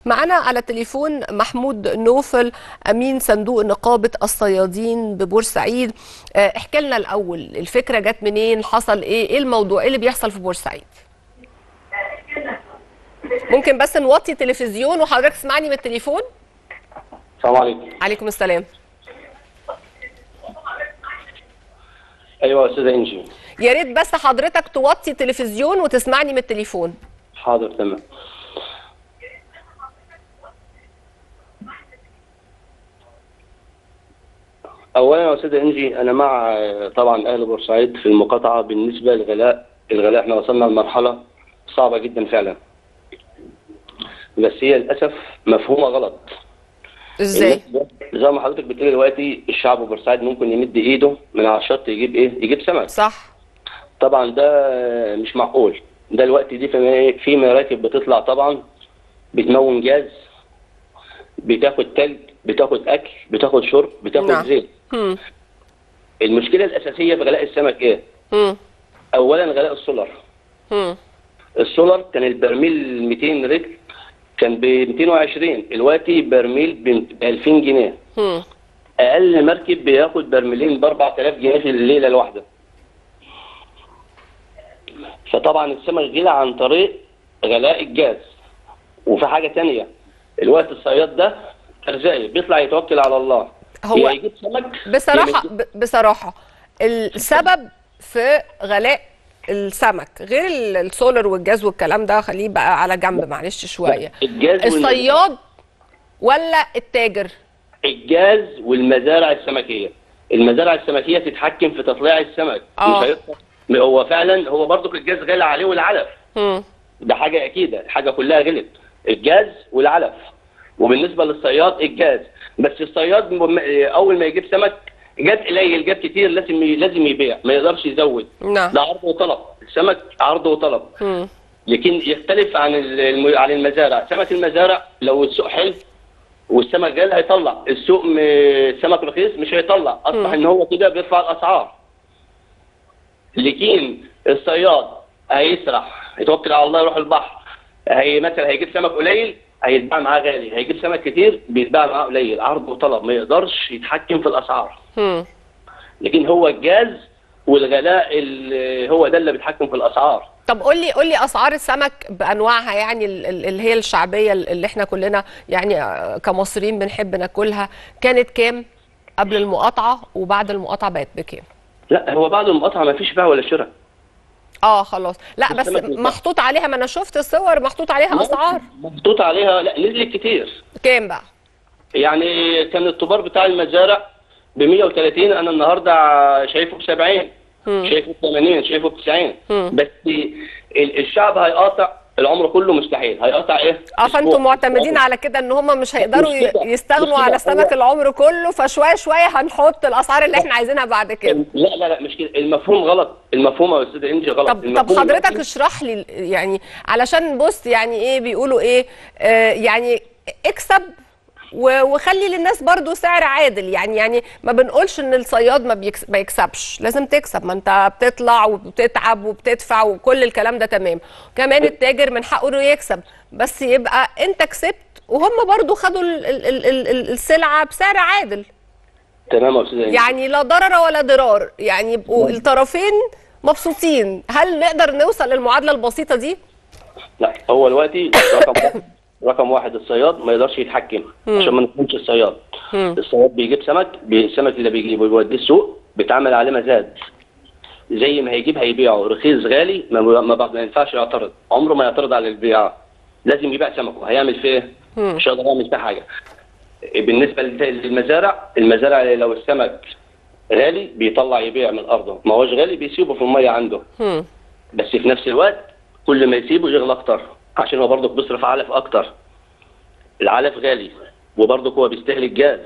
معانا على التليفون محمود نوفل امين صندوق نقابه الصيادين ببورسعيد آه، احكي لنا الاول الفكره جت منين حصل ايه ايه الموضوع ايه اللي بيحصل في بورسعيد ممكن بس نوطي التلفزيون وحضرتك تسمعني من التليفون السلام عليكم عليكم السلام ايوه يا استاذه انجي يا ريت بس حضرتك توطي التلفزيون وتسمعني من التليفون حاضر تمام اولا يا استاذه انجي انا مع آه، طبعا اهل بورسعيد في المقاطعه بالنسبه للغلاء الغلاء احنا وصلنا لمرحله صعبه جدا فعلا بس هي للاسف مفهومه غلط ازاي زي ما حضرتك بتقولي دلوقتي الشعب بورسعيد ممكن يمد ايده من على الشط يجيب ايه يجيب سمك صح طبعا ده مش معقول ده الوقت دي في في مراكب بتطلع طبعا بتمون جاز بتاخد تلج بتاخد اكل بتاخد شرب بتاخد نعم. زيت هم. المشكله الاساسيه في غلاء السمك ايه هم. اولا غلاء السولار هم. السولار كان البرميل 200 رجل كان ب 220 دلوقتي برميل ب 2000 جنيه هم. اقل مركب بياخد برميلين ب 4000 جنيه في الليله الواحده فطبعا السمك غلى عن طريق غلاء الجاز وفي حاجه تانية الوقت الصياد ده ارزاقي بيطلع يتوكل على الله هو يا يجيب سمك يا بصراحة ما ب- بصراحة السبب في غلاء السمك غير ال- السولر والجاز والكلام ده خليه بقى على جنب معلش شوية الجاز والمزارع. الصياد ولا التاجر الجاز والمزارع السمكيه المزارع السمكيه تتحكم في تطليع السمك آه. مش هيطلع هو فعلا هو برضك الجاز غالي عليه والعلف هم. ده حاجه اكيده الحاجه كلها غلت الجاز والعلف وبالنسبه للصياد الجاز بس الصياد م- اول ما يجيب سمك جاب قليل جاب كتير لازم ي- لازم يبيع ما يقدرش يزود نعم ده عرض وطلب السمك عرض وطلب هم. لكن يختلف عن الم- عن المزارع سمك المزارع لو السوق حلو والسمك غالي هيطلع السوق م- السمك رخيص مش هيطلع اصبح ان هو كده بيرفع الاسعار لكن الصياد هيسرح يتوكل على الله يروح البحر هي مثلا هيجيب سمك قليل هيتباع معاه غالي هيجيب سمك كتير بيتباع معاه قليل عرض وطلب ما يقدرش يتحكم في الاسعار هم. لكن هو الجاز والغلاء ال- هو ده اللي بيتحكم في الاسعار طب قول لي قول لي اسعار السمك بانواعها يعني ال- ال- اللي هي الشعبيه اللي احنا كلنا يعني آه، كمصريين بنحب ناكلها كانت كام قبل المقاطعه وبعد المقاطعه بقت بكام لا هو بعد المقاطعه ما فيش بيع ولا شراء اه خلاص لا بس السمك بيتباع. محطوط عليها ما انا شفت الصور محطوط عليها اسعار محطوط عليها لا نزلت كتير كام بقى يعني كان الطبار بتاع المزارع ب 130 انا النهارده شايفه ب 70 مم. شايفه ب 80 شايفه ب 90 مم. بس ال- الشعب هيقاطع العمر كله مستحيل هيقاطع ايه؟ اه فانتم أسبوع. معتمدين على كده ان هم مش هيقدروا مش كده. ي- يستغنوا مش كده. على سمك هو- العمر كله فشويه شويه هنحط الاسعار اللي احنا عايزينها بعد كده لا لا لا مش كده المفهوم غلط المفهوم يا استاذ انجي غلط طب طب المفهوم حضرتك دلوقتي- اشرح لي يعني علشان بص يعني ايه بيقولوا ايه آه يعني اكسب و- وخلي للناس برضو سعر عادل يعني يعني ما بنقولش ان الصياد ما, بيكس ما يكسبش لازم تكسب ما انت بتطلع وبتتعب وبتدفع وكل الكلام ده تمام كمان التاجر من حقه انه يكسب بس يبقى انت كسبت وهم برضو خدوا ال ال ال ال ال السلعة بسعر عادل تمام يا استاذ انجي يعني لا ضرر ولا ضرار يعني يبقوا الطرفين مبسوطين هل نقدر نوصل للمعادلة البسيطة دي؟ لا هو دلوقتي رقم واحد رقم واحد الصياد ما يقدرش يتحكم عشان ما نكونش الصياد مم. الصياد بيجيب سمك بي- السمك اللي بيجيبه بيوديه السوق بيتعمل عليه مزاد زي ما هيجيب هيبيعه رخيص غالي ما, ما, بق- ما ينفعش يعترض عمره ما يعترض على البيع لازم يبيع سمكه هيعمل فيه ايه؟ مم. مش هيقدر يعمل فيه حاجه بالنسبه لل- للمزارع المزارع لو السمك غالي بيطلع يبيع من ارضه ما هوش غالي بيسيبه في الميه عنده هم. بس في نفس الوقت كل ما يسيبه يغلى اكتر عشان هو برضك بيصرف علف اكتر العلف غالي وبرضك هو بيستهلك جاز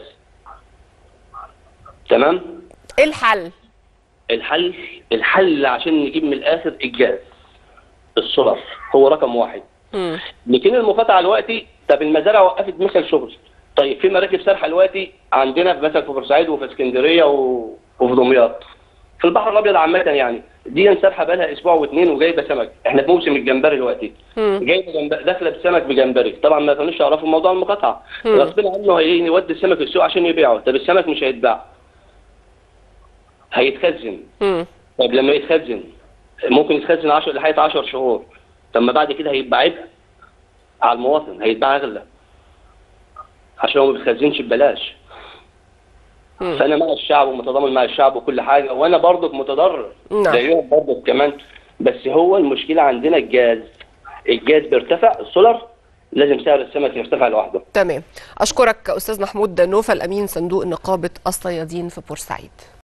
تمام ايه الحل؟ الحل الحل عشان نجيب من الاخر الجاز السولر هو رقم واحد هم. لكن المقاطعه دلوقتي طب المزارع وقفت مثل شغل طيب في مراكب سرحه دلوقتي عندنا في مثلا في بورسعيد وفي اسكندريه و... وفي دمياط في البحر الابيض عامه يعني دي سابحه بقى لها اسبوع واثنين وجايبه سمك احنا في موسم الجمبري دلوقتي جايبه جمبري داخله بسمك بجمبري طبعا ما كانوش يعرفوا موضوع المقاطعه غصب عنه هي يودي السمك السوق عشان يبيعه طب السمك مش هيتباع هيتخزن مم. طب لما يتخزن ممكن يتخزن 10 لحد 10 شهور طب ما بعد كده هيبقى عبء على المواطن هيتباع اغلى عشان هو ما بيتخزنش ببلاش فانا مع الشعب ومتضامن مع الشعب وكل حاجه وانا برضك متضرر نعم. زيهم برضك كمان بس هو المشكله عندنا الجاز الجاز بيرتفع السولر لازم سعر السمك يرتفع لوحده تمام اشكرك استاذ محمود نوفل امين صندوق نقابه الصيادين في بورسعيد